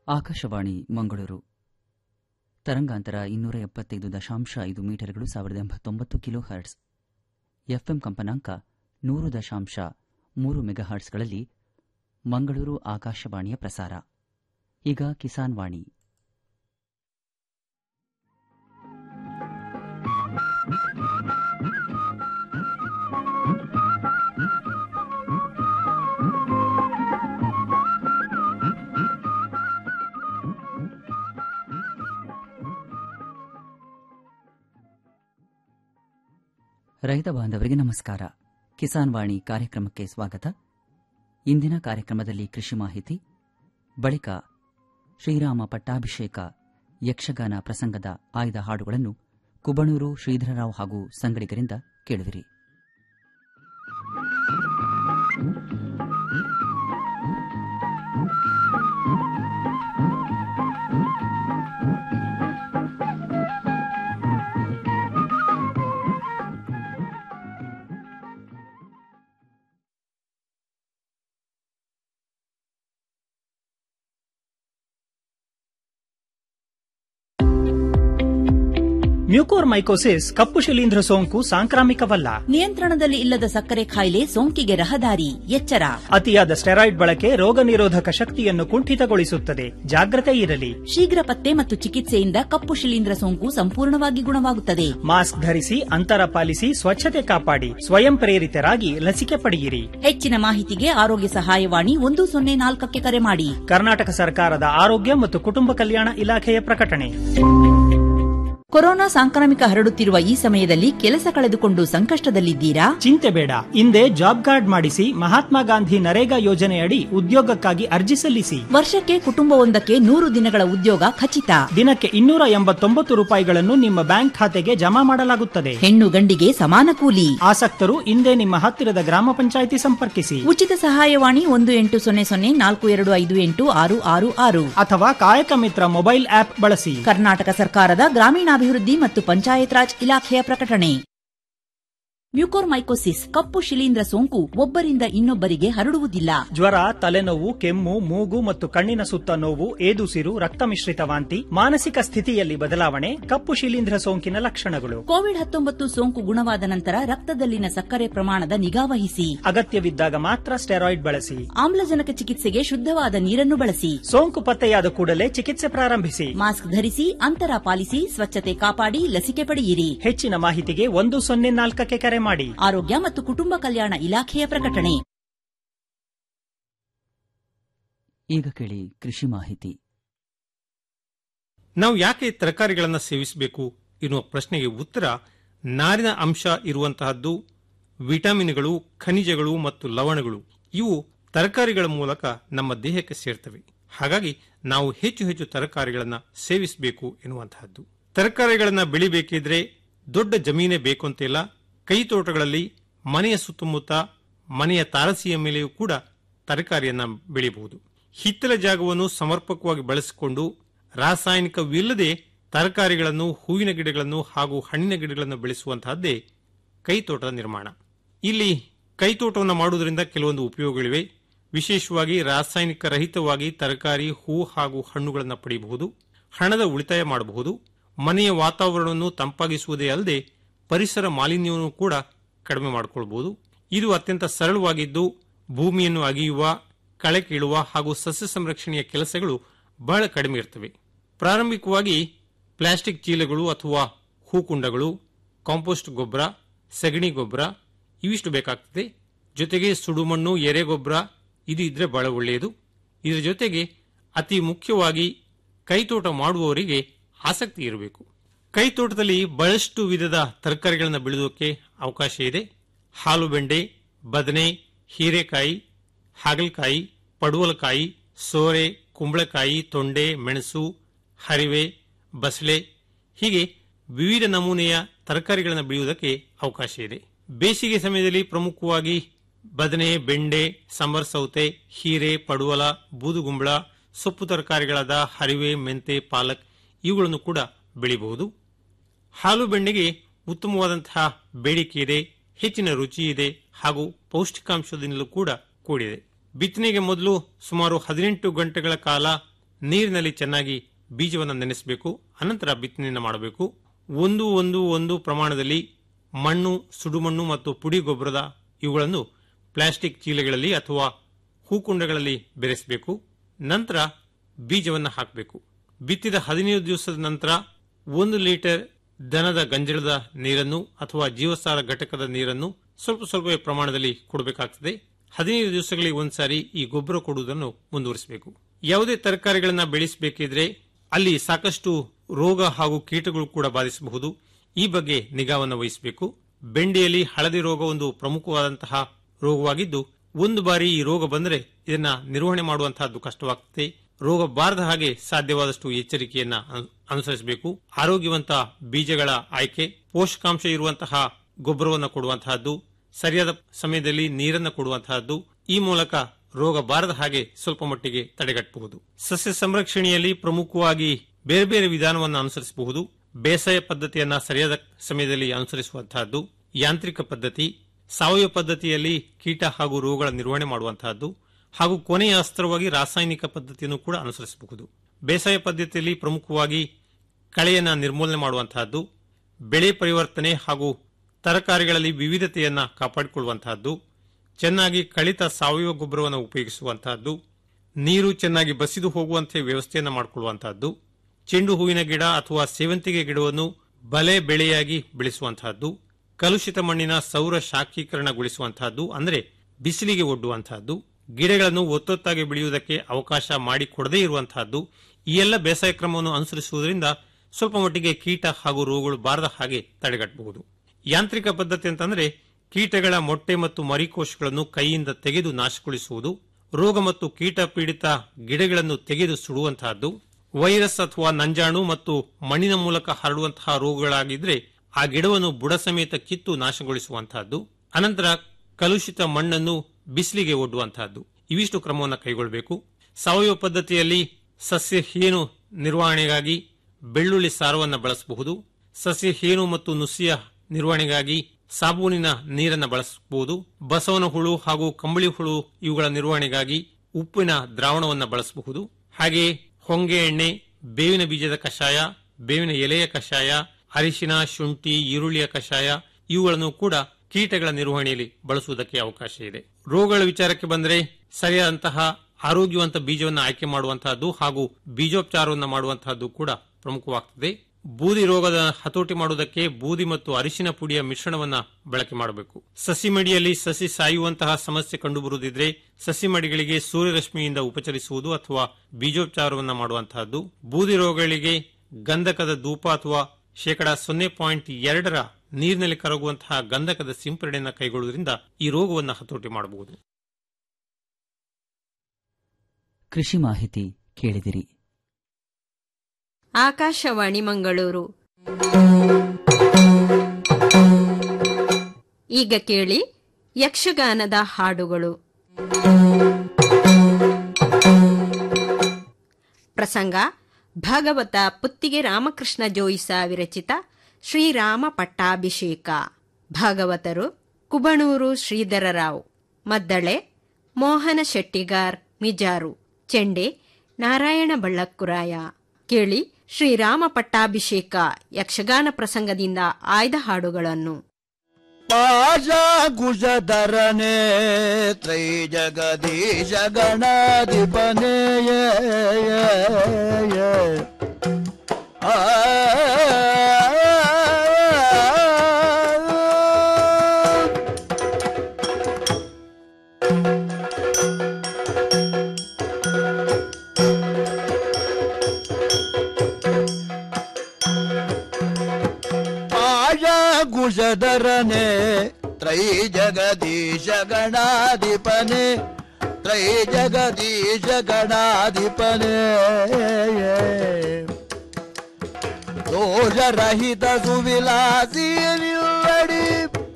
ಆಕಾಶವಾಣಿ ಮಂಗಳೂರು ತರಂಗಾಂತರ ಇನ್ನೂರ ಎಪ್ಪತ್ತೈದು ದಶಾಂಶ ಐದು ಮೀಟರ್ಗಳು ಸಾವಿರದ ಎಂಬತ್ತೊಂಬತ್ತು ಕಿಲೋ ಹರ್ಟ್ಸ್ ಎಫ್ಎಂ ಕಂಪನಾಂಕ ನೂರು ದಶಾಂಶ ಮೂರು ಮೆಗಾಹರ್ಟ್ಸ್ಗಳಲ್ಲಿ ಮಂಗಳೂರು ಆಕಾಶವಾಣಿಯ ಪ್ರಸಾರ ಈಗ ಕಿಸಾನ್ ವಾಣಿ ರೈತ ಬಾಂಧವರಿಗೆ ನಮಸ್ಕಾರ ಕಿಸಾನ್ ವಾಣಿ ಕಾರ್ಯಕ್ರಮಕ್ಕೆ ಸ್ವಾಗತ ಇಂದಿನ ಕಾರ್ಯಕ್ರಮದಲ್ಲಿ ಕೃಷಿ ಮಾಹಿತಿ ಬಳಿಕ ಶ್ರೀರಾಮ ಪಟ್ಟಾಭಿಷೇಕ ಯಕ್ಷಗಾನ ಪ್ರಸಂಗದ ಆಯ್ದ ಹಾಡುಗಳನ್ನು ಕುಬಣೂರು ಶ್ರೀಧರರಾವ್ ಹಾಗೂ ಸಂಗಡಿಗರಿಂದ ಕೇಳುವಿರಿ ಮ್ಯೂಕೋರ್ಮೈಕೋಸಿಸ್ ಕಪ್ಪು ಶಿಲೀಂಧ್ರ ಸೋಂಕು ಸಾಂಕ್ರಾಮಿಕವಲ್ಲ ನಿಯಂತ್ರಣದಲ್ಲಿ ಇಲ್ಲದ ಸಕ್ಕರೆ ಕಾಯಿಲೆ ಸೋಂಕಿಗೆ ರಹದಾರಿ ಎಚ್ಚರ ಅತಿಯಾದ ಸ್ಟೆರಾಯ್ಡ್ ಬಳಕೆ ರೋಗ ನಿರೋಧಕ ಶಕ್ತಿಯನ್ನು ಕುಂಠಿತಗೊಳಿಸುತ್ತದೆ ಜಾಗ್ರತೆ ಇರಲಿ ಶೀಘ್ರ ಪತ್ತೆ ಮತ್ತು ಚಿಕಿತ್ಸೆಯಿಂದ ಕಪ್ಪು ಶಿಲೀಂಧ್ರ ಸೋಂಕು ಸಂಪೂರ್ಣವಾಗಿ ಗುಣವಾಗುತ್ತದೆ ಮಾಸ್ಕ್ ಧರಿಸಿ ಅಂತರ ಪಾಲಿಸಿ ಸ್ವಚ್ಛತೆ ಕಾಪಾಡಿ ಸ್ವಯಂ ಪ್ರೇರಿತರಾಗಿ ಲಸಿಕೆ ಪಡೆಯಿರಿ ಹೆಚ್ಚಿನ ಮಾಹಿತಿಗೆ ಆರೋಗ್ಯ ಸಹಾಯವಾಣಿ ಒಂದು ಸೊನ್ನೆ ನಾಲ್ಕಕ್ಕೆ ಕರೆ ಮಾಡಿ ಕರ್ನಾಟಕ ಸರ್ಕಾರದ ಆರೋಗ್ಯ ಮತ್ತು ಕುಟುಂಬ ಕಲ್ಯಾಣ ಇಲಾಖೆಯ ಪ್ರಕಟಣೆ ಕೊರೋನಾ ಸಾಂಕ್ರಾಮಿಕ ಹರಡುತ್ತಿರುವ ಈ ಸಮಯದಲ್ಲಿ ಕೆಲಸ ಕಳೆದುಕೊಂಡು ಸಂಕಷ್ಟದಲ್ಲಿದ್ದೀರಾ ಚಿಂತೆ ಬೇಡ ಹಿಂದೆ ಜಾಬ್ ಕಾರ್ಡ್ ಮಾಡಿಸಿ ಮಹಾತ್ಮ ಗಾಂಧಿ ನರೇಗಾ ಯೋಜನೆಯಡಿ ಉದ್ಯೋಗಕ್ಕಾಗಿ ಅರ್ಜಿ ಸಲ್ಲಿಸಿ ವರ್ಷಕ್ಕೆ ಕುಟುಂಬವೊಂದಕ್ಕೆ ನೂರು ದಿನಗಳ ಉದ್ಯೋಗ ಖಚಿತ ದಿನಕ್ಕೆ ಇನ್ನೂರ ಎಂಬತ್ತೊಂಬತ್ತು ರೂಪಾಯಿಗಳನ್ನು ನಿಮ್ಮ ಬ್ಯಾಂಕ್ ಖಾತೆಗೆ ಜಮಾ ಮಾಡಲಾಗುತ್ತದೆ ಹೆಣ್ಣು ಗಂಡಿಗೆ ಸಮಾನ ಕೂಲಿ ಆಸಕ್ತರು ಹಿಂದೆ ನಿಮ್ಮ ಹತ್ತಿರದ ಗ್ರಾಮ ಪಂಚಾಯಿತಿ ಸಂಪರ್ಕಿಸಿ ಉಚಿತ ಸಹಾಯವಾಣಿ ಒಂದು ಎಂಟು ಸೊನ್ನೆ ಸೊನ್ನೆ ನಾಲ್ಕು ಎರಡು ಐದು ಎಂಟು ಆರು ಆರು ಆರು ಅಥವಾ ಕಾಯಕ ಮಿತ್ರ ಮೊಬೈಲ್ ಆಪ್ ಬಳಸಿ ಕರ್ನಾಟಕ ಸರ್ಕಾರದ ಗ್ರಾಮೀಣಾಭಿವೃದ್ಧಿ ಮತ್ತು ಪಂಚಾಯತ್ ರಾಜ್ ಇಲಾಖೆಯ ಪ್ರಕಟಣೆ ಮ್ಯೂಕೋರ್ಮೈಕೋಸಿಸ್ ಕಪ್ಪು ಶಿಲೀಂಧ್ರ ಸೋಂಕು ಒಬ್ಬರಿಂದ ಇನ್ನೊಬ್ಬರಿಗೆ ಹರಡುವುದಿಲ್ಲ ಜ್ವರ ತಲೆನೋವು ಕೆಮ್ಮು ಮೂಗು ಮತ್ತು ಕಣ್ಣಿನ ಸುತ್ತ ನೋವು ಏದುಸಿರು ರಕ್ತ ಮಿಶ್ರಿತ ವಾಂತಿ ಮಾನಸಿಕ ಸ್ಥಿತಿಯಲ್ಲಿ ಬದಲಾವಣೆ ಕಪ್ಪು ಶಿಲೀಂಧ್ರ ಸೋಂಕಿನ ಲಕ್ಷಣಗಳು ಕೋವಿಡ್ ಹತ್ತೊಂಬತ್ತು ಸೋಂಕು ಗುಣವಾದ ನಂತರ ರಕ್ತದಲ್ಲಿನ ಸಕ್ಕರೆ ಪ್ರಮಾಣದ ನಿಗಾವಹಿಸಿ ಅಗತ್ಯವಿದ್ದಾಗ ಮಾತ್ರ ಸ್ಟೆರಾಯ್ಡ್ ಬಳಸಿ ಆಮ್ಲಜನಕ ಚಿಕಿತ್ಸೆಗೆ ಶುದ್ಧವಾದ ನೀರನ್ನು ಬಳಸಿ ಸೋಂಕು ಪತ್ತೆಯಾದ ಕೂಡಲೇ ಚಿಕಿತ್ಸೆ ಪ್ರಾರಂಭಿಸಿ ಮಾಸ್ಕ್ ಧರಿಸಿ ಅಂತರ ಪಾಲಿಸಿ ಸ್ವಚ್ಛತೆ ಕಾಪಾಡಿ ಲಸಿಕೆ ಪಡೆಯಿರಿ ಹೆಚ್ಚಿನ ಮಾಹಿತಿಗೆ ಒಂದು ಸೊನ್ನೆ ನಾಲ್ಕಕ್ಕೆ ಕರೆ ಮಾಡಿ ಆರೋಗ್ಯ ಮತ್ತು ಕುಟುಂಬ ಕಲ್ಯಾಣ ಇಲಾಖೆಯ ಪ್ರಕಟಣೆ ಈಗ ಕೇಳಿ ಕೃಷಿ ಮಾಹಿತಿ ನಾವು ಯಾಕೆ ತರಕಾರಿಗಳನ್ನು ಸೇವಿಸಬೇಕು ಎನ್ನುವ ಪ್ರಶ್ನೆಗೆ ಉತ್ತರ ನಾರಿನ ಅಂಶ ಇರುವಂತಹದ್ದು ವಿಟಮಿನ್ಗಳು ಖನಿಜಗಳು ಮತ್ತು ಲವಣಗಳು ಇವು ತರಕಾರಿಗಳ ಮೂಲಕ ನಮ್ಮ ದೇಹಕ್ಕೆ ಸೇರ್ತವೆ ಹಾಗಾಗಿ ನಾವು ಹೆಚ್ಚು ಹೆಚ್ಚು ತರಕಾರಿಗಳನ್ನು ಸೇವಿಸಬೇಕು ಎನ್ನುವಂತಹದ್ದು ತರಕಾರಿಗಳನ್ನು ಬೆಳಿಬೇಕಿದ್ರೆ ದೊಡ್ಡ ಜಮೀನೇ ಬೇಕು ಅಂತಿಲ್ಲ ಕೈ ತೋಟಗಳಲ್ಲಿ ಮನೆಯ ಸುತ್ತಮುತ್ತ ಮನೆಯ ತಾರಸಿಯ ಮೇಲೆಯೂ ಕೂಡ ತರಕಾರಿಯನ್ನ ಬೆಳೆಯಬಹುದು ಹಿತ್ತಲ ಜಾಗವನ್ನು ಸಮರ್ಪಕವಾಗಿ ಬಳಸಿಕೊಂಡು ರಾಸಾಯನಿಕವಿಲ್ಲದೆ ತರಕಾರಿಗಳನ್ನು ಹೂವಿನ ಗಿಡಗಳನ್ನು ಹಾಗೂ ಹಣ್ಣಿನ ಗಿಡಗಳನ್ನು ಬೆಳೆಸುವಂತಹದ್ದೇ ಕೈತೋಟದ ನಿರ್ಮಾಣ ಇಲ್ಲಿ ಕೈತೋಟವನ್ನು ಮಾಡುವುದರಿಂದ ಕೆಲವೊಂದು ಉಪಯೋಗಗಳಿವೆ ವಿಶೇಷವಾಗಿ ರಾಸಾಯನಿಕ ರಹಿತವಾಗಿ ತರಕಾರಿ ಹೂ ಹಾಗೂ ಹಣ್ಣುಗಳನ್ನು ಪಡೆಯಬಹುದು ಹಣದ ಉಳಿತಾಯ ಮಾಡಬಹುದು ಮನೆಯ ವಾತಾವರಣವನ್ನು ತಂಪಾಗಿಸುವುದೇ ಅಲ್ಲದೆ ಪರಿಸರ ಮಾಲಿನ್ಯವನ್ನು ಕೂಡ ಕಡಿಮೆ ಮಾಡಿಕೊಳ್ಳಬಹುದು ಇದು ಅತ್ಯಂತ ಸರಳವಾಗಿದ್ದು ಭೂಮಿಯನ್ನು ಅಗೆಯುವ ಕಳೆ ಕೀಳುವ ಹಾಗೂ ಸಸ್ಯ ಸಂರಕ್ಷಣೆಯ ಕೆಲಸಗಳು ಬಹಳ ಕಡಿಮೆ ಇರ್ತವೆ ಪ್ರಾರಂಭಿಕವಾಗಿ ಪ್ಲಾಸ್ಟಿಕ್ ಚೀಲಗಳು ಅಥವಾ ಹೂಕುಂಡಗಳು ಕಾಂಪೋಸ್ಟ್ ಗೊಬ್ಬರ ಸಗಣಿ ಗೊಬ್ಬರ ಇವಿಷ್ಟು ಬೇಕಾಗ್ತದೆ ಜೊತೆಗೆ ಸುಡುಮಣ್ಣು ಎರೆಗೊಬ್ಬರ ಇದು ಇದ್ರೆ ಬಹಳ ಒಳ್ಳೆಯದು ಇದರ ಜೊತೆಗೆ ಅತಿ ಮುಖ್ಯವಾಗಿ ಕೈತೋಟ ಮಾಡುವವರಿಗೆ ಆಸಕ್ತಿ ಇರಬೇಕು ಕೈತೋಟದಲ್ಲಿ ಬಹಳಷ್ಟು ವಿಧದ ತರಕಾರಿಗಳನ್ನು ಬೆಳೆಯೋಕೆ ಅವಕಾಶ ಇದೆ ಹಾಲು ಬೆಂಡೆ ಬದನೆ ಹೀರೆಕಾಯಿ ಹಾಗಲಕಾಯಿ ಪಡುವಲಕಾಯಿ ಸೋರೆ ಕುಂಬಳಕಾಯಿ ತೊಂಡೆ ಮೆಣಸು ಹರಿವೆ ಬಸಳೆ ಹೀಗೆ ವಿವಿಧ ನಮೂನೆಯ ತರಕಾರಿಗಳನ್ನು ಬೆಳೆಯುವುದಕ್ಕೆ ಅವಕಾಶ ಇದೆ ಬೇಸಿಗೆ ಸಮಯದಲ್ಲಿ ಪ್ರಮುಖವಾಗಿ ಬದನೆ ಬೆಂಡೆ ಸಾಂಬಾರ್ ಸೌತೆ ಹೀರೆ ಪಡುವಲ ಬೂದುಗುಂಬಳ ಸೊಪ್ಪು ತರಕಾರಿಗಳಾದ ಹರಿವೆ ಮೆಂತೆ ಪಾಲಕ್ ಇವುಗಳನ್ನು ಕೂಡ ಬೆಳೆಯಬಹುದು ಹಾಲು ಬೆಣ್ಣೆಗೆ ಉತ್ತಮವಾದಂತಹ ಬೇಡಿಕೆ ಇದೆ ಹೆಚ್ಚಿನ ರುಚಿ ಇದೆ ಹಾಗೂ ಪೌಷ್ಟಿಕಾಂಶದಿಂದಲೂ ಕೂಡ ಕೂಡಿದೆ ಬಿತ್ತನೆಗೆ ಮೊದಲು ಸುಮಾರು ಹದಿನೆಂಟು ಗಂಟೆಗಳ ಕಾಲ ನೀರಿನಲ್ಲಿ ಚೆನ್ನಾಗಿ ಬೀಜವನ್ನು ನೆನೆಸಬೇಕು ಅನಂತರ ಬಿತ್ತನೆಯನ್ನು ಮಾಡಬೇಕು ಒಂದು ಒಂದು ಒಂದು ಪ್ರಮಾಣದಲ್ಲಿ ಮಣ್ಣು ಸುಡುಮಣ್ಣು ಮತ್ತು ಪುಡಿ ಗೊಬ್ಬರದ ಇವುಗಳನ್ನು ಪ್ಲಾಸ್ಟಿಕ್ ಚೀಲಗಳಲ್ಲಿ ಅಥವಾ ಹೂಕುಂಡಗಳಲ್ಲಿ ಬೆರೆಸಬೇಕು ನಂತರ ಬೀಜವನ್ನು ಹಾಕಬೇಕು ಬಿತ್ತಿದ ಹದಿನೈದು ದಿವಸದ ನಂತರ ಒಂದು ಲೀಟರ್ ದನದ ಗಂಜಲದ ನೀರನ್ನು ಅಥವಾ ಜೀವಸಾರ ಘಟಕದ ನೀರನ್ನು ಸ್ವಲ್ಪ ಸ್ವಲ್ಪ ಪ್ರಮಾಣದಲ್ಲಿ ಕೊಡಬೇಕಾಗ್ತದೆ ಹದಿನೈದು ದಿವಸಗಳಿಗೆ ಒಂದ್ಸಾರಿ ಈ ಗೊಬ್ಬರ ಕೊಡುವುದನ್ನು ಮುಂದುವರಿಸಬೇಕು ಯಾವುದೇ ತರಕಾರಿಗಳನ್ನ ಬೆಳೆಸಬೇಕಿದ್ರೆ ಅಲ್ಲಿ ಸಾಕಷ್ಟು ರೋಗ ಹಾಗೂ ಕೀಟಗಳು ಕೂಡ ಬಾಧಿಸಬಹುದು ಈ ಬಗ್ಗೆ ನಿಗಾವನ್ನು ವಹಿಸಬೇಕು ಬೆಂಡೆಯಲ್ಲಿ ಹಳದಿ ರೋಗ ಒಂದು ಪ್ರಮುಖವಾದಂತಹ ರೋಗವಾಗಿದ್ದು ಒಂದು ಬಾರಿ ಈ ರೋಗ ಬಂದರೆ ಇದನ್ನ ನಿರ್ವಹಣೆ ಮಾಡುವಂತಹದ್ದು ಕಷ್ಟವಾಗ್ತದೆ ರೋಗ ಬಾರದ ಹಾಗೆ ಸಾಧ್ಯವಾದಷ್ಟು ಎಚ್ಚರಿಕೆಯನ್ನ ಅನು- ಅನುಸರಿಸಬೇಕು ಆರೋಗ್ಯವಂತ ಬೀಜಗಳ ಆಯ್ಕೆ ಪೋಷಕಾಂಶ ಇರುವಂತಹ ಗೊಬ್ಬರವನ್ನು ಕೊಡುವಂತಹದ್ದು ಸರಿಯಾದ ಸಮಯದಲ್ಲಿ ನೀರನ್ನು ಕೊಡುವಂತಹದ್ದು ಈ ಮೂಲಕ ರೋಗ ಬಾರದ ಹಾಗೆ ಸ್ವಲ್ಪ ಮಟ್ಟಿಗೆ ತಡೆಗಟ್ಟಬಹುದು ಸಸ್ಯ ಸಂರಕ್ಷಣೆಯಲ್ಲಿ ಪ್ರಮುಖವಾಗಿ ಬೇರೆ ಬೇರೆ ವಿಧಾನವನ್ನು ಅನುಸರಿಸಬಹುದು ಬೇಸಾಯ ಪದ್ಧತಿಯನ್ನ ಸರಿಯಾದ ಸಮಯದಲ್ಲಿ ಅನುಸರಿಸುವಂತಹದ್ದು ಯಾಂತ್ರಿಕ ಪದ್ಧತಿ ಸಾವಯವ ಪದ್ಧತಿಯಲ್ಲಿ ಕೀಟ ಹಾಗೂ ರೋಗಗಳ ನಿರ್ವಹಣೆ ಮಾಡುವಂತಹದ್ದು ಹಾಗೂ ಕೊನೆಯ ಅಸ್ತ್ರವಾಗಿ ರಾಸಾಯನಿಕ ಪದ್ಧತಿಯನ್ನು ಕೂಡ ಅನುಸರಿಸಬಹುದು ಬೇಸಾಯ ಪದ್ಧತಿಯಲ್ಲಿ ಪ್ರಮುಖವಾಗಿ ಕಳೆಯನ್ನ ನಿರ್ಮೂಲನೆ ಮಾಡುವಂತಹದ್ದು ಬೆಳೆ ಪರಿವರ್ತನೆ ಹಾಗೂ ತರಕಾರಿಗಳಲ್ಲಿ ವಿವಿಧತೆಯನ್ನ ಕಾಪಾಡಿಕೊಳ್ಳುವಂತಹದ್ದು ಚೆನ್ನಾಗಿ ಕಳಿತ ಸಾವಯವ ಗೊಬ್ಬರವನ್ನು ಉಪಯೋಗಿಸುವಂತಹದ್ದು ನೀರು ಚೆನ್ನಾಗಿ ಬಸಿದು ಹೋಗುವಂತೆ ವ್ಯವಸ್ಥೆಯನ್ನು ಮಾಡಿಕೊಳ್ಳುವಂತಹದ್ದು ಚೆಂಡು ಹೂವಿನ ಗಿಡ ಅಥವಾ ಸೇವಂತಿಗೆ ಗಿಡವನ್ನು ಬಲೆ ಬೆಳೆಯಾಗಿ ಬೆಳೆಸುವಂತಹದ್ದು ಕಲುಷಿತ ಮಣ್ಣಿನ ಸೌರ ಶಾಖೀಕರಣಗೊಳಿಸುವಂತಹದ್ದು ಅಂದರೆ ಬಿಸಿಲಿಗೆ ಒಡ್ಡುವಂತಹದ್ದು ಗಿಡಗಳನ್ನು ಒತ್ತೊತ್ತಾಗಿ ಬೆಳೆಯುವುದಕ್ಕೆ ಅವಕಾಶ ಮಾಡಿಕೊಡದೇ ಇರುವಂತಹದ್ದು ಈ ಎಲ್ಲ ಬೇಸಾಯ ಕ್ರಮವನ್ನು ಅನುಸರಿಸುವುದರಿಂದ ಸ್ವಲ್ಪ ಮಟ್ಟಿಗೆ ಕೀಟ ಹಾಗೂ ರೋಗಗಳು ಬಾರದ ಹಾಗೆ ತಡೆಗಟ್ಟಬಹುದು ಯಾಂತ್ರಿಕ ಪದ್ಧತಿ ಅಂತಂದ್ರೆ ಕೀಟಗಳ ಮೊಟ್ಟೆ ಮತ್ತು ಮರಿಕೋಶಗಳನ್ನು ಕೈಯಿಂದ ತೆಗೆದು ನಾಶಗೊಳಿಸುವುದು ರೋಗ ಮತ್ತು ಕೀಟ ಪೀಡಿತ ಗಿಡಗಳನ್ನು ತೆಗೆದು ಸುಡುವಂತಹದ್ದು ವೈರಸ್ ಅಥವಾ ನಂಜಾಣು ಮತ್ತು ಮಣ್ಣಿನ ಮೂಲಕ ಹರಡುವಂತಹ ರೋಗಗಳಾಗಿದ್ರೆ ಆ ಗಿಡವನ್ನು ಬುಡ ಸಮೇತ ಕಿತ್ತು ನಾಶಗೊಳಿಸುವಂತಹದ್ದು ಅನಂತರ ಕಲುಷಿತ ಮಣ್ಣನ್ನು ಬಿಸಿಲಿಗೆ ಒಡ್ಡುವಂತಹದ್ದು ಇವಿಷ್ಟು ಕ್ರಮವನ್ನು ಕೈಗೊಳ್ಳಬೇಕು ಸಾವಯವ ಪದ್ಧತಿಯಲ್ಲಿ ಸಸ್ಯ ಹೇನು ನಿರ್ವಹಣೆಗಾಗಿ ಬೆಳ್ಳುಳ್ಳಿ ಸಾರವನ್ನು ಬಳಸಬಹುದು ಸಸ್ಯ ಹೇನು ಮತ್ತು ನುಸಿಯ ನಿರ್ವಹಣೆಗಾಗಿ ಸಾಬೂನಿನ ನೀರನ್ನು ಬಳಸಬಹುದು ಬಸವನ ಹುಳು ಹಾಗೂ ಕಂಬಳಿ ಹುಳು ಇವುಗಳ ನಿರ್ವಹಣೆಗಾಗಿ ಉಪ್ಪಿನ ದ್ರಾವಣವನ್ನು ಬಳಸಬಹುದು ಹಾಗೆಯೇ ಹೊಂಗೆ ಎಣ್ಣೆ ಬೇವಿನ ಬೀಜದ ಕಷಾಯ ಬೇವಿನ ಎಲೆಯ ಕಷಾಯ ಅರಿಶಿನ ಶುಂಠಿ ಈರುಳ್ಳಿಯ ಕಷಾಯ ಇವುಗಳನ್ನು ಕೂಡ ಕೀಟಗಳ ನಿರ್ವಹಣೆಯಲ್ಲಿ ಬಳಸುವುದಕ್ಕೆ ಅವಕಾಶ ಇದೆ ರೋಗಗಳ ವಿಚಾರಕ್ಕೆ ಬಂದರೆ ಸರಿಯಾದಂತಹ ಆರೋಗ್ಯವಂತ ಬೀಜವನ್ನು ಆಯ್ಕೆ ಮಾಡುವಂತಹದ್ದು ಹಾಗೂ ಬೀಜೋಪಚಾರವನ್ನು ಮಾಡುವಂತಹದ್ದು ಕೂಡ ಪ್ರಮುಖವಾಗುತ್ತದೆ ಬೂದಿ ರೋಗದ ಹತೋಟಿ ಮಾಡುವುದಕ್ಕೆ ಬೂದಿ ಮತ್ತು ಅರಿಶಿನ ಪುಡಿಯ ಮಿಶ್ರಣವನ್ನ ಬಳಕೆ ಮಾಡಬೇಕು ಸಸಿ ಮಡಿಯಲ್ಲಿ ಸಸಿ ಸಾಯುವಂತಹ ಸಮಸ್ಯೆ ಕಂಡುಬರುವುದಿದ್ರೆ ಸಸಿ ಮಡಿಗಳಿಗೆ ಸೂರ್ಯರಶ್ಮಿಯಿಂದ ಉಪಚರಿಸುವುದು ಅಥವಾ ಬೀಜೋಪಚಾರವನ್ನ ಮಾಡುವಂತಹದ್ದು ಬೂದಿ ರೋಗಗಳಿಗೆ ಗಂಧಕದ ಧೂಪ ಅಥವಾ ಶೇಕಡ ಸೊನ್ನೆ ಪಾಯಿಂಟ್ ಎರಡರ ನೀರಿನಲ್ಲಿ ಕರಗುವಂತಹ ಗಂಧಕದ ಸಿಂಪರಣೆಯನ್ನು ಕೈಗೊಳ್ಳುವುದರಿಂದ ಈ ರೋಗವನ್ನು ಹತೋಟಿ ಮಾಡಬಹುದು ಕೃಷಿ ಮಾಹಿತಿ ಕೇಳಿದಿರಿ ಆಕಾಶವಾಣಿ ಮಂಗಳೂರು ಈಗ ಕೇಳಿ ಯಕ್ಷಗಾನದ ಹಾಡುಗಳು ಪ್ರಸಂಗ ಭಾಗವತ ಪುತ್ತಿಗೆ ರಾಮಕೃಷ್ಣ ಜೋಯಿಸ ವಿರಚಿತ ಶ್ರೀರಾಮ ಪಟ್ಟಾಭಿಷೇಕ ಭಾಗವತರು ಕುಬಣೂರು ಶ್ರೀಧರರಾವ್ ಮದ್ದಳೆ ಮೋಹನ ಶೆಟ್ಟಿಗಾರ್ ಮಿಜಾರು ಚೆಂಡೆ ನಾರಾಯಣ ಬಳ್ಳಕ್ಕುರಾಯ ಕೇಳಿ ಶ್ರೀರಾಮ ಪಟ್ಟಾಭಿಷೇಕ ಯಕ್ಷಗಾನ ಪ್ರಸಂಗದಿಂದ ಆಯ್ದ ಹಾಡುಗಳನ್ನು ಪಾಶಾಕುಶಧರನೆ ತ್ರೈ ಜಗದೀಶ ಗಣಾಧಿಪನೆ ಪಾಶಾಕುಶಧರನೆ ತ್ರೈ ಜಗದೀಶ ಗಣಾಧಿಪನೆ ತ್ರೈ ಜಗದೀಶ ಗಣಾಧಿಪನೆ ದೋಷರಹಿತ ಸುವಿಲಾಸಿ ನಿಲ್ಲಡಿ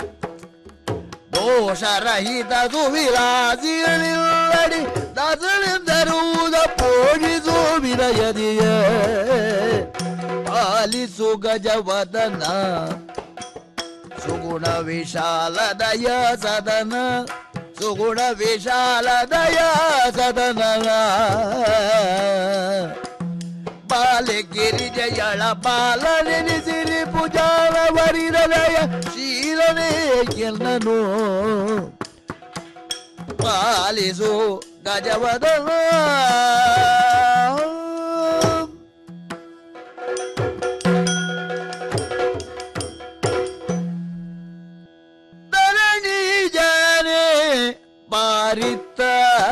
ದೋಷರಹಿತ ಸುವಿಲಾಸಿ ನಿಲ್ಲಡಿ ದಸಳಿಂದರುವುದ ಪೋಷಿಸು ವಿನಯದಿಯ ಪಾಲಿಸು ಗಜವದನ ಸುಗುಣ ವಿಶಾಲದಯ ಸದನ ಸುಗುಣ ವಿಶಾಲದಯ ಸದನ ಎಳ ಬಾಲನೆನಿಸಿರಿ ಪೂಜಾರ ವರಿದಯ ಶೀಲನೇ ಎನ್ನನು ಪಾಲಿಸು ಗಜವದನ ಧರಣಿ ಜನೆ ಬಾರಿತ್ತಾಯ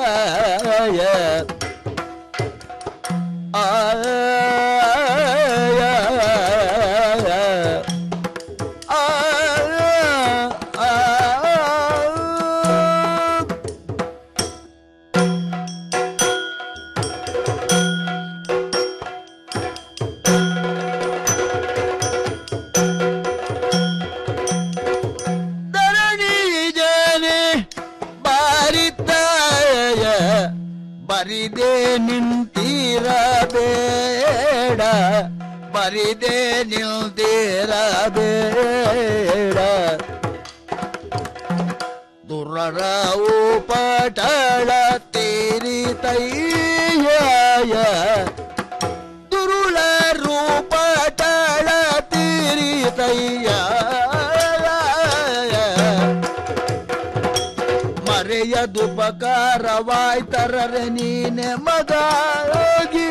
ಧರಣಿ ಜನೆ ಬಾರಿದ್ದಾಯ ಬರಿದೆ ನಿಂತಿರಬೇಡ ಬರಿದೆ ನಿಲ್ದಿರಬೇಡ ದುರರವು ಪಟಳ ತೀರಿತಯ್ಯ ದುರುಳ ರೂಪಟಳ ತೀರಿತಯ್ಯ ಮರೆಯದುಪಕಾರವಾಯ್ತರರೆ ನೀನೆ ಮಗಾಗಿ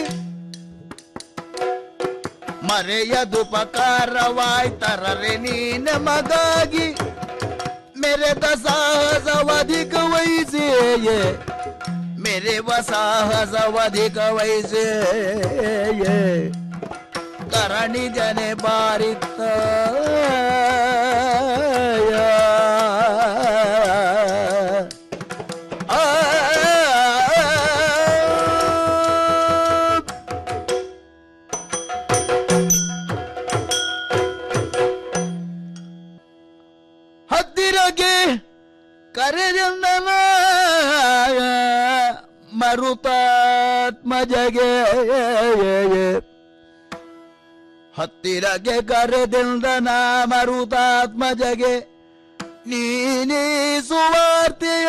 ಮರೆಯದುಪಕಾರವಾಯ್ತರರೆ ನೀನೆ ಮಗಾಗಿ ಮೆರೆದ ಸಾಹಸವಧಿಕ ವಯಸ್ಸೇಯೇ ಮೆರೆವ ಸಾಹಸವಧಿಕ ವಯಸ್ಸೇಯೇ ಕರಣಿ ಜನೆ ಬಾರಿತ್ತ ಹತ್ತಿರಗೆ ಕರೆದೆಂದನ ಮರುತಾತ್ಮಜಗೆ ಹತ್ತಿರಗೆ ಕರೆದೆಂದನ ಮರುತಾತ್ಮಜಗೆ ನೀನೇ ಸುವಾರ್ತೆಯ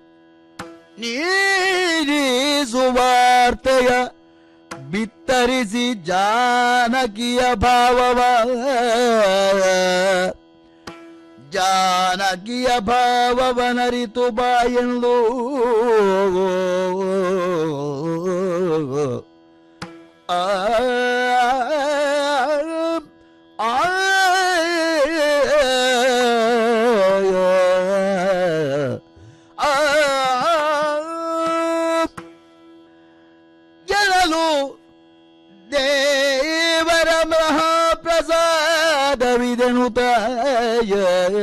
ನೀನೇ ಸುವಾರ್ತೆಯ ಬಿತ್ತರಿಸಿ ಜಾನಕಿಯ ಭಾವವ ಜಾನಕಿಯ ಭಾವವನರಿತು ಬಾಯೆಂದು ಆ ಆ ಗೆಲ್ಲಲು ದೇವರ ಮಹಾಪ್ರಸಾದವಿದೆನು ತಾಯ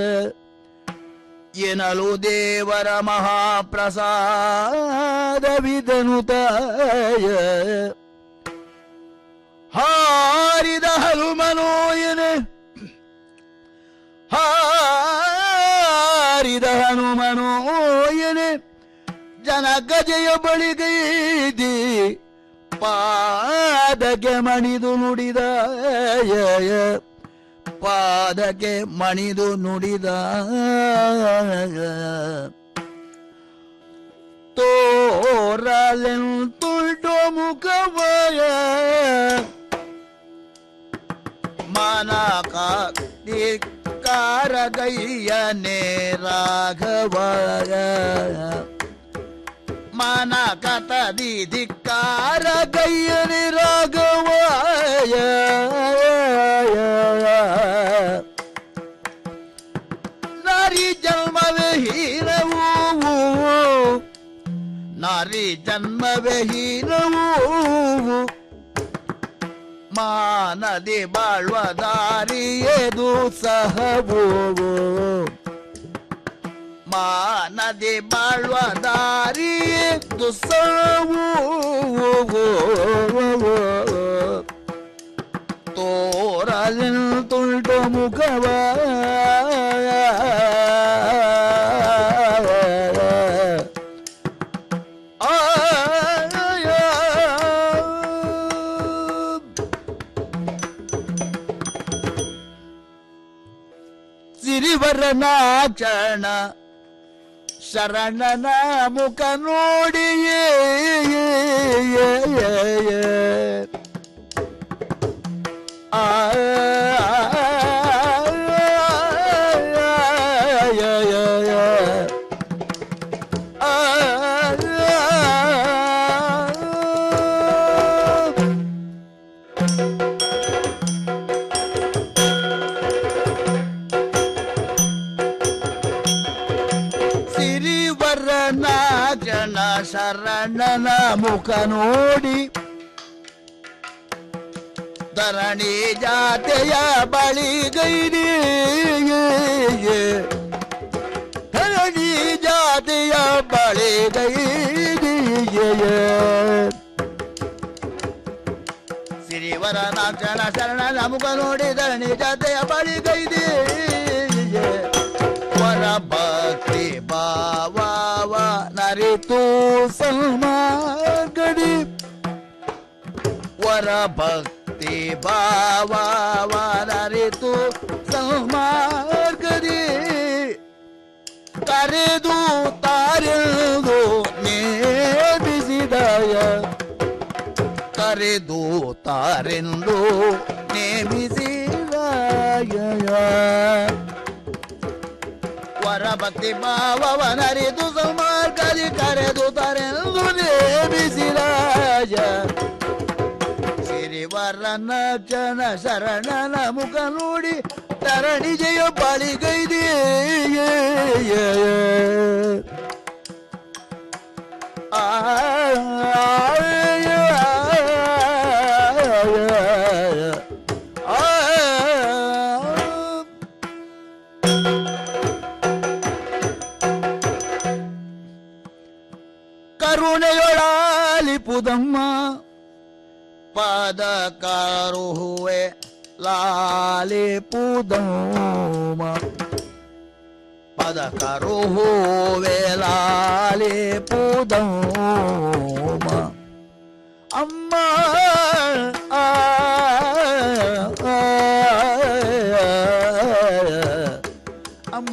ಎನಲು ದೇವರ ಮಹಾಪ್ರಸಾದವಿದನು ತಾಯ ಹಾರಿದ ಹನುಮನೋ ಎನೆ ಹಾರಿದ ಹನುಮನೋ ಎನೆ ಜನಕ ಜಯ ಬಳಿಗೈದಿ ಪಾದಕ್ಕೆ ಮಣಿದು ನುಡಿದ ಪಾದಕ್ಕೆ ಮಣಿದು ನುಡಿದ ತೋರಲೆಂತುಳ್ಟು ಮುಖವಯ ಮನಕ ಕಾರಗಯ್ಯನೇ ರಾಘವಯ ಮನ ಕತದಿ ಧಿಕ್ಕಾರ ಗಯ್ಯನಿ ರಾಘವಾಯ ನಾರಿ ಜನ್ಮವೇ ಹೀನವು ನಾರಿ ಜನ್ಮವೇ ಹೀನವು ಮಾನದಿ ಬಾಳ್ವ ದಾರಿಯದು ಸಹವು ಮಾನದಿ ಬಾಳ್ವ ದಾರಿ ದುಸ್ಸವು ತೋರಲಿನ ತುಳ್ಟು ಮುಖವ ಸಿರಿವರನಾಚಣ ಶರಣನ ಮುಖ ನೋಡಿಯೇ ಶರಣನ ಮುಖ ನೋಡಿ ಧರಣಿ ಜಾತೆಯ ಬಳಿಗೈರಿ ಧರಣಿ ಜಾತಿಯ ಬಳಿಗೈರಿ ಸಿರಿವರ ನಾಕ್ಷಣ ಶರಣನ ಮುಖ ನೋಡಿ ಧರಣಿ ಜಾತೆಯ ಬಳಿಗೈದಿ ವರ ಭಕ್ತಿ ಭಾವ ನರಿತು ಸಲ್ಮಾಗಡಿ ವರ ಭಕ್ತಿ ಭಾವ ನರಿತು ಸಲ್ಮಾಗಡಿ ಕರೆದು ತಾರೆದು ನೇಮಿಸಿದಯ ಕರೆದು ತಾರೆಂದು ನೇಮಿಸಿದಯ ವರ ಭಕ್ತಿ ಭಾವವನರಿದು ಸುಮಾರ್ಗದಿ ಕರೆದು ತರೆಂದು ನೇಮಿಸಿರಾಜ ಸಿರಿವರನ ಜನ ಶರಣನ ಮುಖ ನೋಡಿ ತರಣಿ ಜಯ ಬಳಿಗೈದೆ ಆ ಕರುಣೆಯೊಳಾಲಿಪುದಮ್ಮ ಪದ ಕರುಹುವೆ ಲಾಲಿಪುದಮ್ಮ ಪದ ಕರುಹುವೆ ಲಾಲಿಪುದಮ್ಮ ಅಮ್ಮ ಆ, ಆ, ಅಮ್ಮ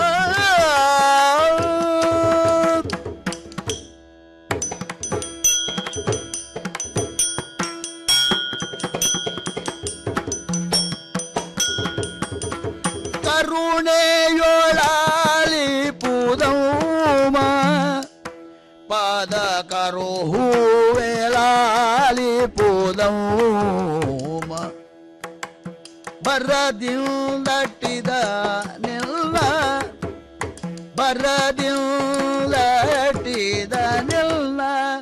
ಕರುಣೆಯೊಳಾಲಿ ಪೂದೌಮ ಪಾದ ಕರು ಹೂವೆಲಾಲಿ ಪೂದೌಮ ಬರದಿಂದಟ್ಟಿದ ನಿಲ್ಲ ಬರದಿಂದಟ್ಟಿದ ನಿಲ್ಲ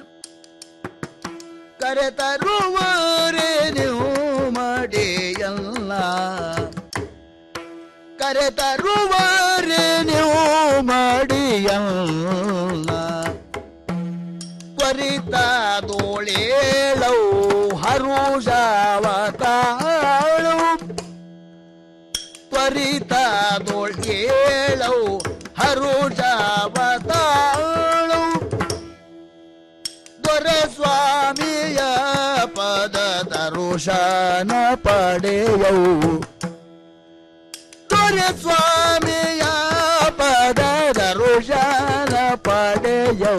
ಕರೆತರುವರೆ ನೀವು ಮಡಿಯಲ್ಲ ಕರೆತರುವರೆ ನೀವು ಮಡಿಯಲ್ಲ ತ್ವರಿತ ದೋಳೇಳೌ ಹರುಷಾವತಾಳು ತ್ವರಿತ ದೋಳೇಳೌ ಹರುಷಾವತಾಳು ದೊರೆಸ್ವಾಮಿಯ ಪದ ತರುಷನ ಪಡೆಯೌ ದೊರೆಸ್ವಾಮಿಯ ಪದ ತರುಷನ ಪಡೆಯೌ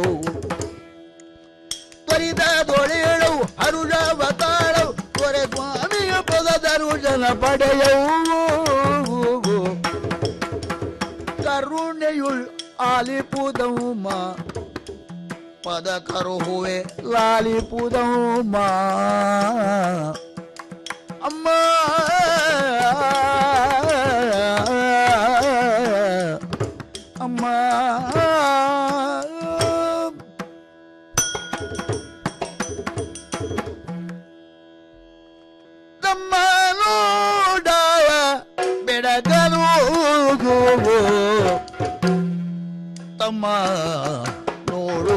ತ್ವರಿತ ದೊಳೆಯಳು ಹರುಷವತಾಳವು ದೊರೆಸ್ವಾಮಿಯ ಪದ ತರುಷನ ಪಡೆಯೌ ಕರುಣೆಯುಳ್ ಆಲಿಪುದೌಮ ಪದ ಕರುಹುವೆ ಲಾಲಿಪುದೌಮ ಅಮ್ಮ ಅಮ್ಮ ತಮ್ಮ ನೋಡಾಯ ಬೆಳಗನು ತಮ್ಮ ನೋಡು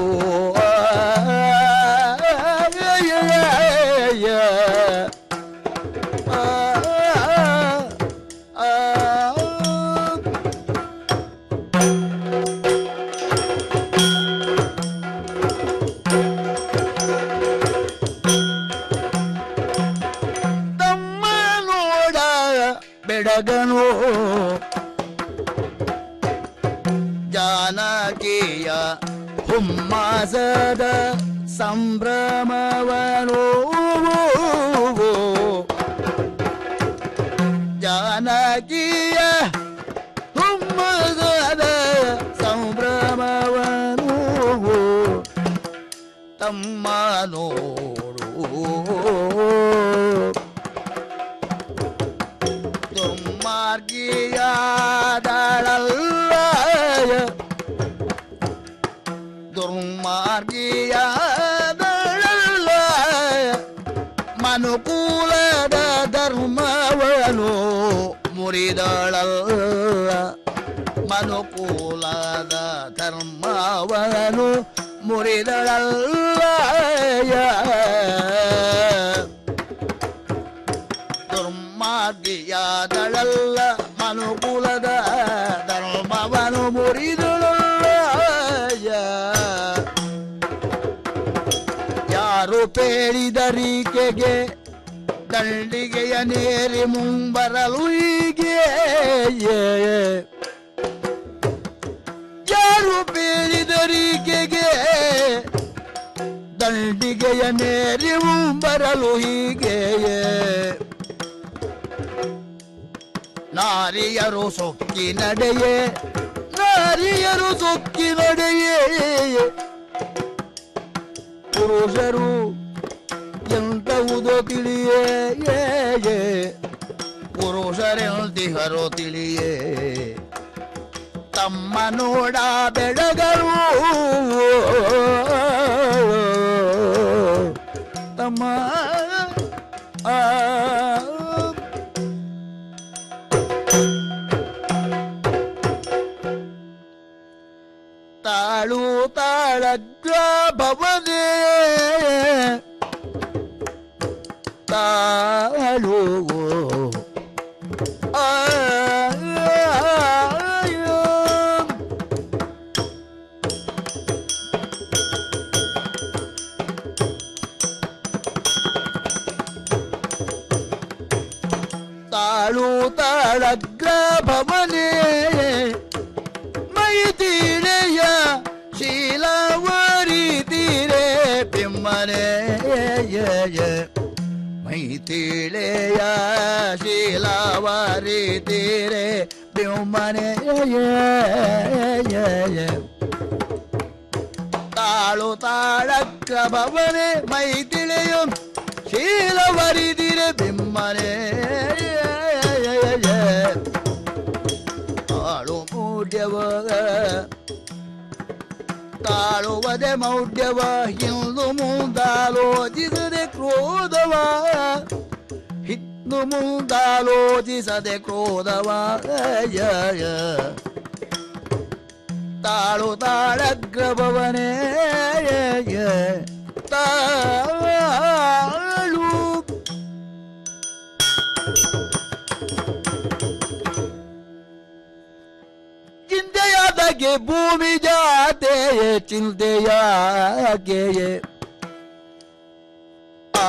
ತಮ್ಮ ನೋಡ ಬೆಳಗನು ಜಾನಕಿಯ ಹುಮ್ಮಾಸದ ಸಂಭ್ರಮವನು ಜಾನಕಿಯ ಹುಮ್ಮಸದ ಸಂಭ್ರಮವನು ತಮ್ಮ ನೋಡು ದುರ್ಮಾರ್ಗಿಯಾದಳಲ್ಲ ದುರ್ಮಾರ್ಗಿಯಾದಳಲ್ಲ ದುರ್ಮಾರ್ಗಿಯಾದಳಲ್ಲ ಮನುಕೂಲದ ಧರ್ಮವನು ಮುರಿದಳಲ್ಲ ಮನುಕೂಲದ ಧರ್ಮವನು ಮುರಿದಳಲ್ಲ ದುರ್ಮಾರ್ಗಿಯಾದಳಲ್ಲ ಮನುಕುಲದ ಧರ್ಮವನು ಮುರಿದಳಲ್ಲ ಯಾರು ಪೇಳಿದರಿಕೆಗೆ ದಂಡಿಗೆಯ ನೇರಿ ಮುಂಬರಲು ಹೀಗೆ ಯಾರು ಪೇಳಿದರಿಕೆಗೆ ದಂಡಿಗೆಯ ನೇರಿ ಮುಂಬರಲು ಹೀಗೆ ನಾರಿಯರು ಸೊಕ್ಕಿ ನಡೆಯೇ ನಾರಿಯರು ಸೊಕ್ಕಿ ನಡೆಯೇ ಪುರುಷರು ಎಂತವುದೋ ತಿಳಿಯೇ ಏ, ಏ. ಪುರುಷರೆಂತಿಹರೋ ತಿಳಿಯೇ ತಮ್ಮ ನೋಡ ಬೆಳಗರು ತಮ್ಮ ಆ ತಾಳು ತಾಳಗ್ರ ಭವನೇ ತಾಳು ತಾಳು ತಾಳಗ್ರ ಭವನೇ ಮೈ ತೀಳೆಯ ಶೀಲವರಿ ತೀರೆ ಬಿಮ್ಮನೆ ಮೈ ತೀಳೆಯ ಶೀಲವರಿ ತೀರೆ ಬಿಮ್ಮನೆ ತಾಳು ತಾಳಕ್ಕ ಭವನೆ ಮೈ ತಿಳಿಯು ಶೀಲವರಿದಿರೆ ಬಿಮ್ಮನೆ ತಾಳು ಮೂಡ್ಯವ ತಾಳುವದೆ ಮೌಢ್ಯವ ಹಿಂದು ಮುಂದಾಲೋಚಿಸದೆ ಕ್ರೋಧವ ಹಿಂದು ಮುಂದಾಲೋಚಿಸದೆ ಕ್ರೋಧವ ಯ, ಯ. ತಾಳು ತಾಳಗ್ರಭವನೇ ತಾಳು ಚಿಂತೆಯಾದಗೆ ಭೂಮಿ ಜಾತೆಯೇ ಚಿಂತೆಯಾಗೆ ಆ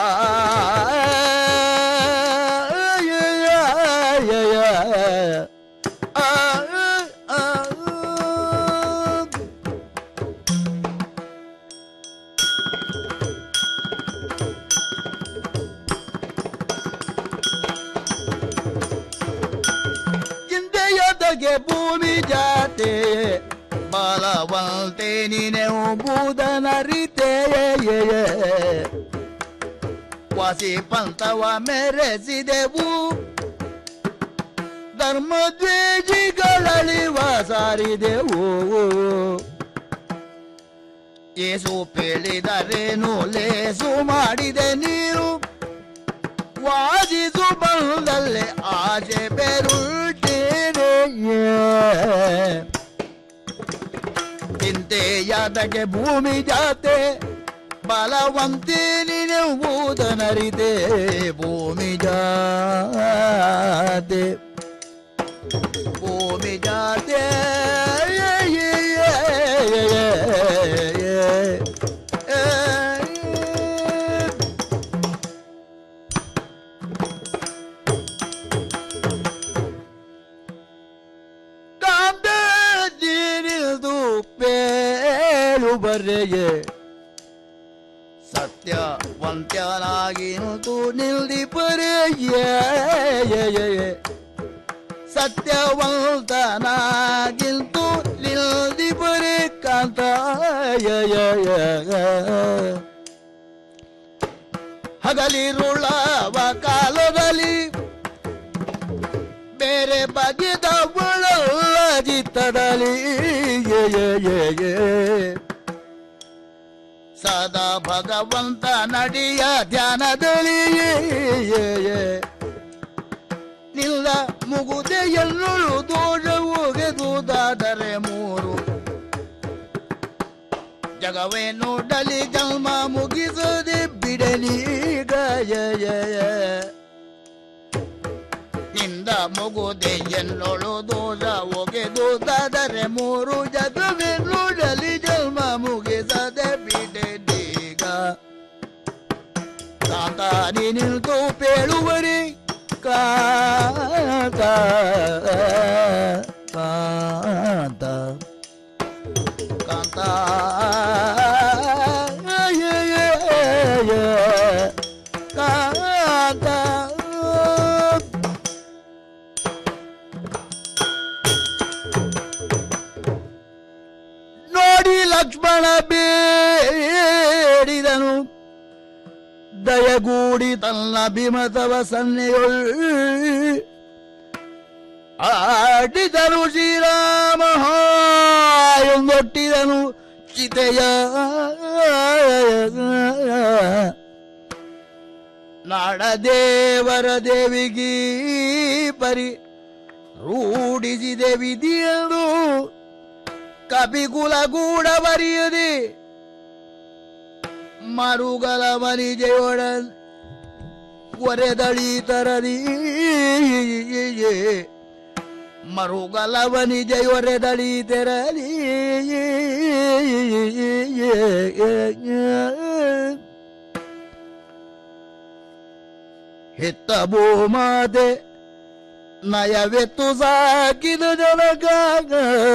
ಚಿಂತೆಯೊದಗೆ ಭೂಮಿ ಜಾತೆ ಬಲವಂತೆ ನೀನೆವು ಬೂದನರಿತೆಯೇ ವಾಸಿ ಪಂಥವ ಮೆರೆಸಿದೆವು ಧರ್ಮದ್ವೇಜಿಗಳಳಿವ ಸಾರಿದೆವು ಏಸು ಪೇಳಿದರೇನು ಲೇಸು ಮಾಡಿದೆ ನೀನು ವಾದಿಸು ಬಂದಲ್ಲೇ ಆಸೆ ಬೆರುಳ್ತೇನೆ ಚಿಂತೆಯಾದಗೆ ಭೂಮಿ ಜಾತೆ ಬಲವಂತೆ ನೀನೆಂಬುದನರಿದೆ ಭೂಮಿ ಜಾತೆ ಭೂಮಿ ಜಾತೆ ಕಾಂದೇಜಿನಿಲ್ದು ಪೇಳು ಬರೆಯೇ ಸತ್ಯವಂತ್ಯನಾಗಿ ನಿಂತು ನಿಲ್ದಿ ಪರೆಯೇ ಸತ್ಯವಂತನಾಗಿಂತು ನಿಲ್ದಿ ಪರೆ ಕಾಂತ ಹಗಲಿರುಳವ ಕಾಲದಲ್ಲಿ ಬೇರೆ ಬಗೆದ ಒಳಲ್ಲ ಜಿತ್ತದಲ್ಲಿ ಸದಾ ಭಗವಂತ ನಡಿಯ ಧ್ಯಾನದಲ್ಲಿ ನಿಲ್ಲ ಮುಗುದೆ ಎಲ್ಲರೂ ದೋಷ ಹೋಗೆದುದಾದರೆ ಮೂರು ಜಗವೇ ನೋಡಲಿ ಜನ್ಮ ಮುಗಿಸದೆ ಬಿಡಲಿ ಗಾಯ ನಿಂದ ಮುಗುದೆ ಎನ್ನೋಳು ದೋಷ ಒಗೆದುದಾದರೆ ಮೂರು ಜಗವೇ ನೋಡಲಿ ಜನ್ಮ ಮುಗಿಸದೆ ಬಿಡಲೀಗ ಕಾಂತ ನೀ ನಿಲ್ತು ಪೇಳುವರಿ ಕಾಂತ ಕಾಂತ ಕಾಂತ ಕಾಂತ ನೋಡಿ ಲಕ್ಷ್ಮಣ ಬೇಡಿದನು ದಯಗೂಡಿ ತನ್ನ ಬಿಮತವ ಸನ್ನೆಯೊಳ್ ಆಡಿದನು ಶ್ರೀರಾಮ ಎಂದೊಟ್ಟಿದನು ಚಿತೆಯ ನಾಡದೇವರ ದೇವಿಗೀ ಪರಿ ರೂಢಿಸಿದೆ ವಿಧಿಯದು ಕಪಿಕುಲ ಗೂಢ ಬರೆಯದೆ ಮರುಗಲ ಮನಿಜೆಯೊಡನ್ ಒರೆದಳಿ ತರದಿ ಮರುಗಲ ಮನಿಜೆಯೊರೆದಳಿ ತೆರಲಿ ಹೆತ್ತ ಭೂಮಾತೆ ನಯವೆತ್ತು ಸಾಕಿದ ಜನಗಾಗ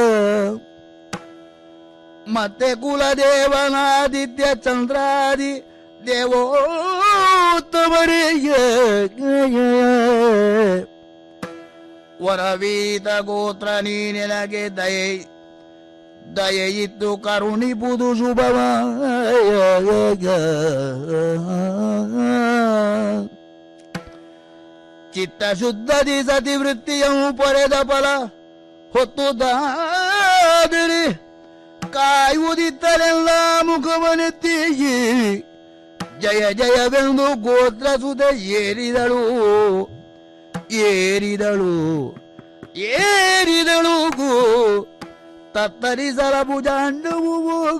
ಮತ್ತೆ ಕುಲದೇವನಾದಿತ್ಯ ಚಂದ್ರಾದಿ ದೇವೋತ್ತಮರಿಗೆ ವರವೀತ ಗೋತ್ರ ನೀ ನಿನಗೆ ದಯೆ ದಯೆ ಇತ್ತು ಕರುಣಿಪುದು ಶುಭವ ಚಿತ್ತ ಶುದ್ಧದಿ ಸತಿ ವೃತ್ತಿಯು ಪೊರೆದ ಫಲ ಹೊತ್ತು ದಾದಿರಿ ಕಾಯುವುದಿತ್ತರೆಲ್ಲ ಮುಖವನೆತ್ತಿ ಜಯ ಜಯವೆಂದು ಗೋತ್ರ ಸುತ ಏರಿದಳು ಏರಿದಳು ಏರಿದಳು ಗೋ ತತ್ತರಿಸಲ ಭುಜಾಂಡವು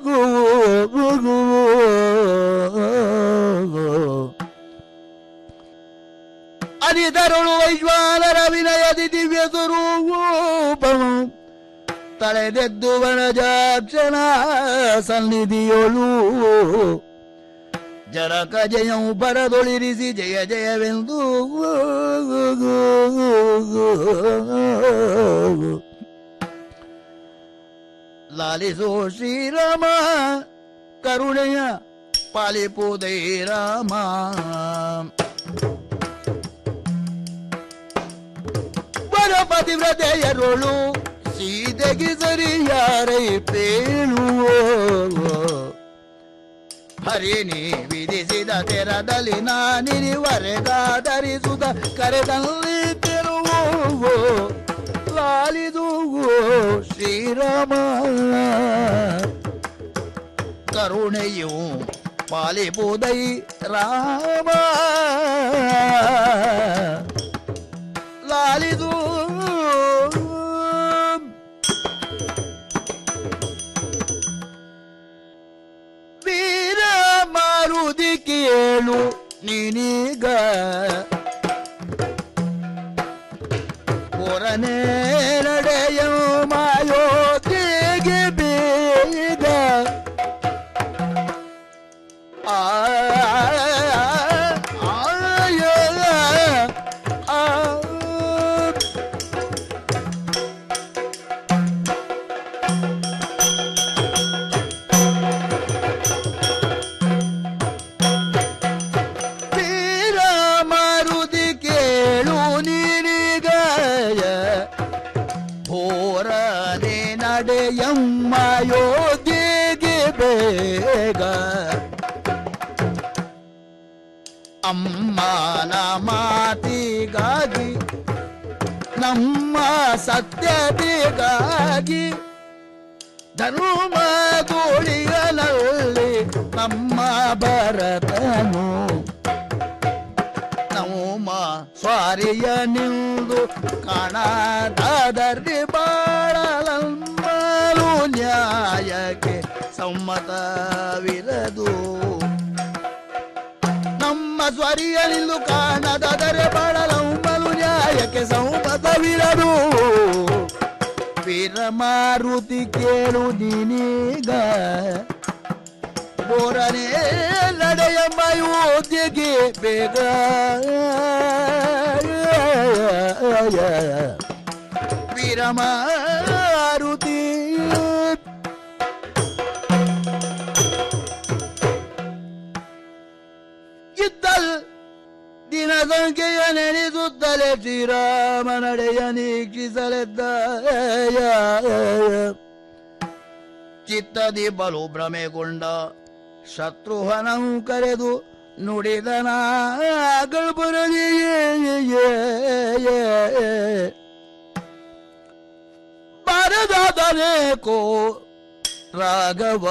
ಅನಿತರುಳು ವೈಶ್ವಾನರ ವಿನಯದಿ ದಿವ್ಯ ಸ್ವರೂಪನು ತಲೆದೆದ್ದು ವನಜಾಕ್ಷಣ ಸನ್ನಿಧಿಯೊಳು ಜರಕ ಜಯಂ ಬರದೊಳಿರಿಸಿ ಜಯ ಜಯವೆಂದು ಲಾಲಿಸೋ ಶ್ರೀರಾಮ ಕರುಣೆಯ ಪಾಲಿಪುದೈ ರಾಮ ವರ ಪತಿವ್ರತೆಯರೊಳು ಸೀತೆಗೆ ಸರಿಯಾರೈ ಪೇಳುವೋ ಹರಿ ನೀ ವಿಧಿಸಿದ ತೆರದಲ್ಲಿ ನಾನಿರಿವರೆಗಾದರಿಸುತ್ತ ಕರೆದಲ್ಲಿ ತೆರುವೋ ಲಾಲಿದು ಶ್ರೀರಾಮ ಕರುಣೆಯು ಪಾಲಿಪುದೈ ರಾಮ ಲಾಲಿದು ವೀರ ಮಾರುದಿ ಕೇಳು ನೀನೀಗ ಹೊರನೇ ನಡೆಯೋ ಮಾಯೋತಿಗೆ ಬೇಗ ಆ ಆಯ ಆ ವೀರ ಮಾರುತಿ ಕೇಳು ನೀರಿಗಾಯ ಹೋರನೆ ನಡೆಯಮ್ಮ ಯೋಗಿಗೆ ಬೇಗ ಅಮ್ಮನ ಮಾತಿಗಾಗಿ ನಮ್ಮ ಸತ್ಯತೆಗಾಗಿ ಧರ್ಮ ಗೋಳಿಗಳಲ್ಲಿ ನಮ್ಮ ಭರತನು ನಮ್ಮ ಸ್ವಾರಿಯ ನಿಂದು ಕಾಣದಾದರಿ ಬಾಳಲಂಬಲು ನ್ಯಾಯಕ್ಕೆ ಸಮ್ಮತವಿರದು ನಮ್ಮ ಸ್ವರಿಯ ನಿಂದು ಕಾಣದಾದರೆ ಬಾಳಲಂಬಲು ನ್ಯಾಯಕ್ಕೆ ಸಮ್ಮತವಿರದು ವೀರಮಾರುತಿ ಕೇಳು ನೀನೀಗ ಬೋರನೆ ನಡೆಯಮ್ಮ ಯೋಧ್ಯೆಗೆ ಬೇಗ ವೀರಮಾರುತಿ ಇದ್ದಲ್ ದಿನ ಸಂಖ್ಯೆಯ ನೆನೆಸುತ್ತಲೇ ಶ್ರೀರಾಮ ನಡೆಯ ನೀಕ್ಷಿಸಲೆದ್ದ ಚಿತ್ತದಿ ಬಲು ಭ್ರಮೆಗೊಂಡ ಶತ್ರುಹನಂ ಕರೆದು ನುಡಿದನ ಬರದಾದನೇಕೋ ರಾಘವ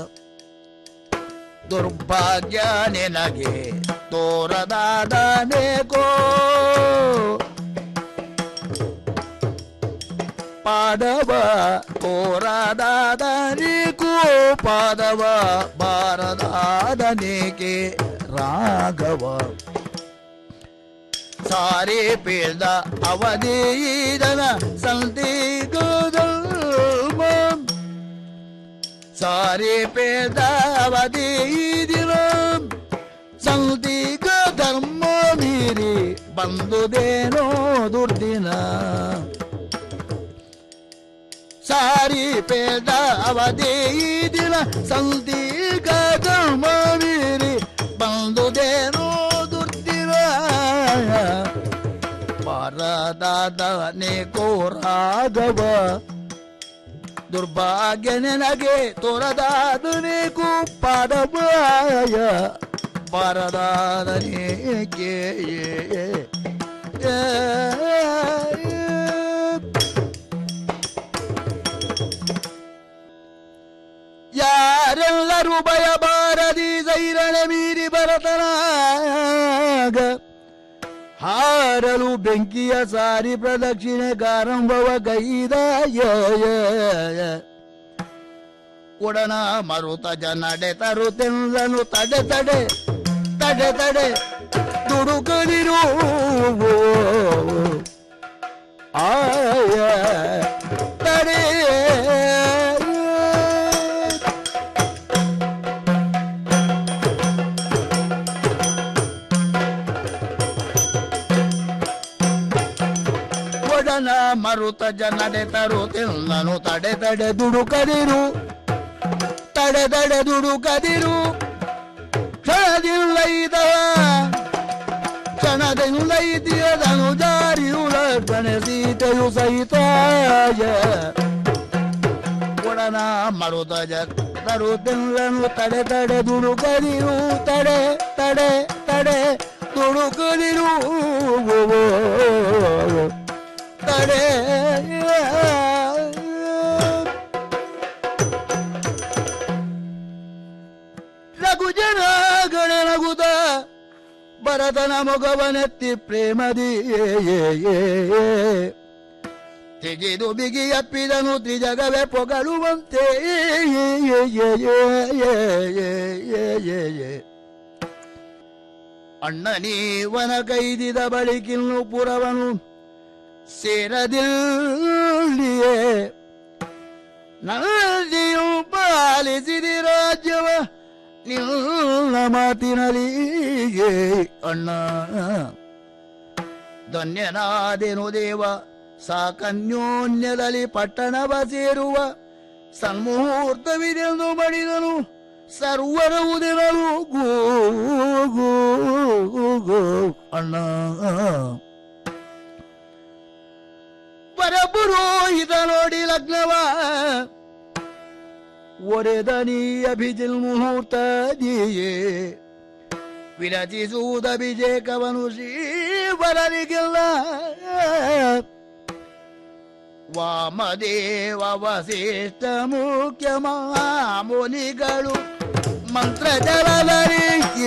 ದುರ್ಭಾಗ್ಯ ನಿನಗೆ ತೋರದಾದನೇಕೋ ಪಾದವ ಕೋರದಾದನಿಗೂ ಪಾದವ ಬಾರದಾದನಿಗೆ ರಾಘವ ಸಾರಿ ಪೀಳ್ದ ಅವಧೀದನ ಸಂದಿಗೋದಲ್ಮ ಸಾರಿ ಪೇದ ಅವಧೀದಿನ ಸಂದಿಗ ಧರ್ಮ ಮೀರಿ ಬಂದುದೇನೋ ದುರ್ದಿನ ಸಾರಿ ಪೇದ ಅವಧಿ ದಿನ ಸಂದಿಗ ಧರ್ಮ ಮೀರಿ ಬಂದುದೇನೋ ದುರ್ದಿನ ಪರದಾದನೆ ಕೋರಾಗವ ದುರ್ಭಾಗ್ಯ ನನಗೆ ತೋರದಾದನೆ ಪಾದವಾಯ ಪರದಾದನೆ ಕೇ ಯಾರೆಲ್ಲರೂ ಭಯಬಾರದಿ ಸೈರಣೆ ಮೀರಿ ಬರತನಾಗ ಹಾರಲು ಬೆಂಕಿಯ ಸಾರಿ ಪ್ರದಕ್ಷಿಣೆ ಗಾರಂಭವ ಗೈದ ಉಡನ ಮರುತ ಜನಡೆ ತರುತ್ತೆಂದನು ತಡೆ ತಡೆ ತಡೆ ತಡೆ ದುಡುಕದಿರು ಆಯ ತಡೆ ಒಡನ ಮರುತ ಜನಡೆ ತರುತ್ತಿಲ್ಲನು ತಡೆ ತಡೆ ದುಡುಕದಿರು ತಡೆ ತಡೆ ದುಡುಕದಿರು ಕ್ಷಣದಿಲ್ಲ ಇದವ ಕ್ಷಣದಿಂದ ಇದ್ದಿಯದನು ಜಾರಿಯುಳ ಗಣೆ ಸೀತೆಯು ಸಹಿತಾಯ ಒಡನ ಮರುತ ಜ ತರುತ್ತಿಲ್ಲನು ತಡೆ ತಡೆ ದುಡುಕದಿರು ತಡೆ ತಡೆ ತಡೆ ದುಡುಕದಿರು ತಡೆ ರಘು ಜನ ಗಣನಗುದ ಭರತನ ಮೊಗವನೆತ್ತಿ ಪ್ರೇಮದಿ ತೆಗೆದು ಬಿಗಿ ಅಪ್ಪಿದನು ತ್ರಿಜಗವೇ ಪೊಗಳುವಂತೆ ಅಣ್ಣ ನೀವನ ಕೈದಿದ ಬಳಿಕಿನ್ನು ಪುರವನು ಸೇರದಿಲ್ಲಿಯೇ ನಂದಿಯು ಪಾಲಿಸಿದಿ ರಾಜ್ಯವ ನಿನ್ನ ಮಾತಿನಲ್ಲಿಯೇ ಅಣ್ಣ ಧನ್ಯನಾದೆನು ದೇವ ಸಾಕನ್ಯೋನ್ಯದಲ್ಲಿ ಪಟ್ಟಣವ ಸೇರುವ ಸನ್ಮುಹೂರ್ತವಿದೆಂದು ಮಡಿದನು ಸರ್ವರ ಉದಿರಲು ಗೋ ಗೋ ಗೋ ಅಣ್ಣ ಪರಪುರೋಹಿತ ನೋಡಿ ಲಗ್ನವ ಒರೆದ ನೀ ಅಭಿಜಿಲ್ ಮುಹೂರ್ತ ದಿಯೇ ವಿರಚಿಸುವುದ ಅಭಿಷೇಕವನು ಶ್ರೀವರನಿಗಿಲ್ಲ ವಾಮದೇವ ವಸಿಷ್ಠ ಮುಖ್ಯ ಮುನಿಗಳು ಮಂತ್ರ ಜಲಧರಿ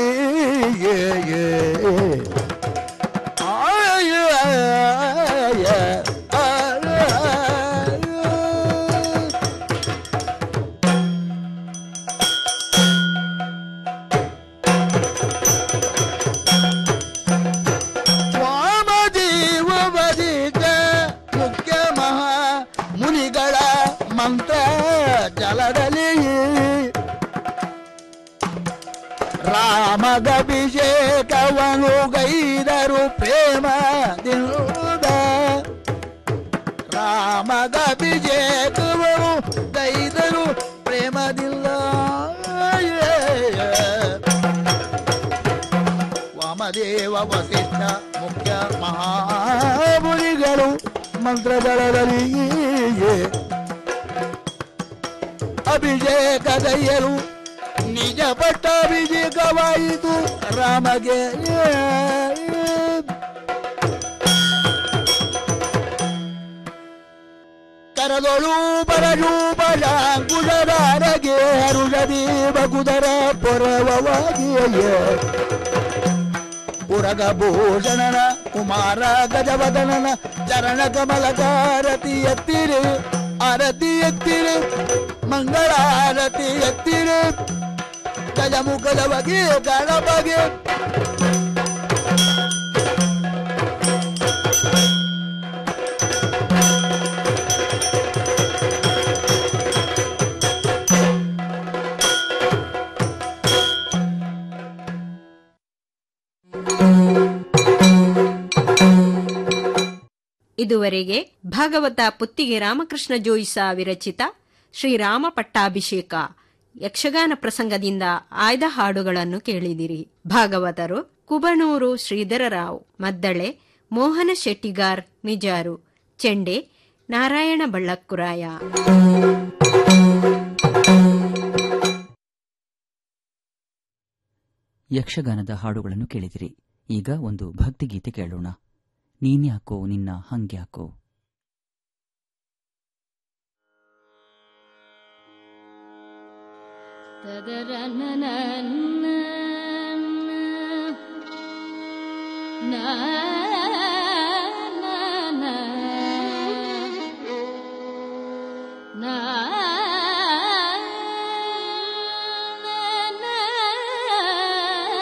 ವಾಮದೇವವದಿತ ಮುಖ್ಯ ಮಹಾ ಮುನಿಗಳ ಮಂತ್ರ ಜಲದಲ್ಲಿ ರಾಮಗಭಿಷೇಕವನು ಗೈದರು ಪ್ರೇಮದಿಂದ ರಾಮಗಭಿಷೇಕವನು ಗೈದರು ಪ್ರೇಮದಿಂದ ವಾಮದೇವ ವಸಿಷ್ಠ ಮುಖ್ಯ ಮಹಾಮುನಿಗಳು ಮಂತ್ರದಳದಲ್ಲಿ ಅಭಿಷೇಕ ದಯ್ಯರು ನಿಜ ಪಟ್ಟಾಭಿಷೇಕವಾಯಿತು ರಾಮಗೆ ಕರದೊಳು ಪರಜೂಪಜಾಂಕುಶಧಾರಗೆ ಹರುಷದಿ ಬಗುದರ ಪೊರವವಾಗಿಯೇ ಉರಗಭೂಷಣನ ಕುಮಾರ ಗಜವದನನ ಚರಣ ಕಮಲಕಾರತಿ ಎತ್ತಿರಿ ಆರತಿ ಎತ್ತಿರಿ ಮಂಗಳಾರತಿ ಎತ್ತಿರಿ ಗಜಮುಖದ ಬಗೆ ಗಣಪಗೆ ಇದುವರೆಗೆ ಭಾಗವತ ಪುತ್ತಿಗೆ ರಾಮಕೃಷ್ಣ ಜೋಯಿಸ ವಿರಚಿತ ಶ್ರೀರಾಮ ಪಟ್ಟಾಭಿಷೇಕ ಯಕ್ಷಗಾನ ಪ್ರಸಂಗದಿಂದ ಆಯ್ದ ಹಾಡುಗಳನ್ನು ಕೇಳಿದಿರಿ ಭಾಗವತರು ಕುಬಣೂರು ಶ್ರೀಧರರಾವ್ ಮದ್ದಳೆ ಮೋಹನ ಶೆಟ್ಟಿಗಾರ್ ನಿಜಾರು ಚೆಂಡೆ ನಾರಾಯಣ ಬಳ್ಳಕ್ಕುರಾಯ ಯಕ್ಷಗಾನದ ಹಾಡುಗಳನ್ನು ಕೇಳಿದಿರಿ ಈಗ ಒಂದು ಭಕ್ತಿಗೀತೆ ಕೇಳೋಣ ನೀನ್ಯಾಕೋ ನಿನ್ನ ಹಂಗ್ಯಾಕೋ ತದರನನ